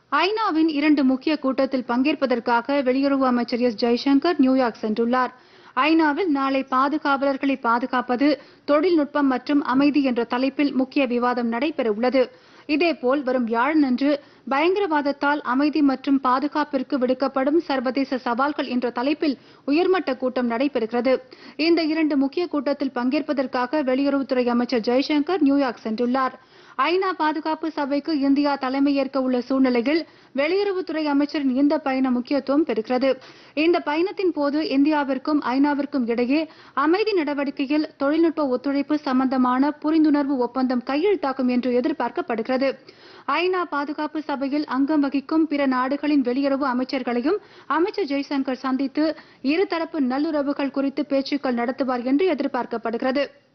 ஐநாவின் இரண்டு முக்கிய கூட்டத்தில் பங்கேற்பதற்காக வெளியுறவு அமைச்சர் எஸ் ஜெய்சங்கர் நியூயார்க் சென்றுள்ளார் ஐநாவில் நாளை பாதுகாவலர்களை பாதுகாப்பது தொழில்நுட்பம் மற்றும் அமைதி என்ற தலைப்பில் முக்கிய விவாதம் நடைபெற உள்ளது இதேபோல் வரும் வியாழனன்று பயங்கரவாதத்தால் அமைதி மற்றும் பாதுகாப்பிற்கு விடுக்கப்படும் சர்வதேச சவால்கள் என்ற தலைப்பில் உயர்மட்ட கூட்டம் நடைபெறுகிறது இந்த இரண்டு முக்கிய கூட்டத்தில் பங்கேற்பதற்காக வெளியுறவுத்துறை அமைச்சர் ஜெய்சங்கர் நியூயார்க் சென்றுள்ளார் ஐநா பாதுகாப்பு சபைக்கு இந்தியா தலைமையேற்க உள்ள சூழ்நிலையில் வெளியுறவுத்துறை அமைச்சரின் இந்த பயணம் முக்கியத்துவம் பெறுகிறது இந்த பயணத்தின் போது இந்தியாவிற்கும் ஐநாவிற்கும் இடையே அமைதி நடவடிக்கையில் தொழில்நுட்ப ஒத்துழைப்பு சம்பந்தமான புரிந்துணர்வு ஒப்பந்தம் கையெழுத்தாகும் என்று எதிர்பார்க்கப்படுகிறது ஐநா பாதுகாப்பு சபையில் அங்கம் வகிக்கும் பிற நாடுகளின் வெளியுறவு அமைச்சர்களையும் அமைச்சர் ஜெய்சங்கர் சந்தித்து இருதரப்பு நல்லுறவுகள் குறித்து பேச்சுக்கள் நடத்துவார் என்று எதிர்பார்க்கப்படுகிறது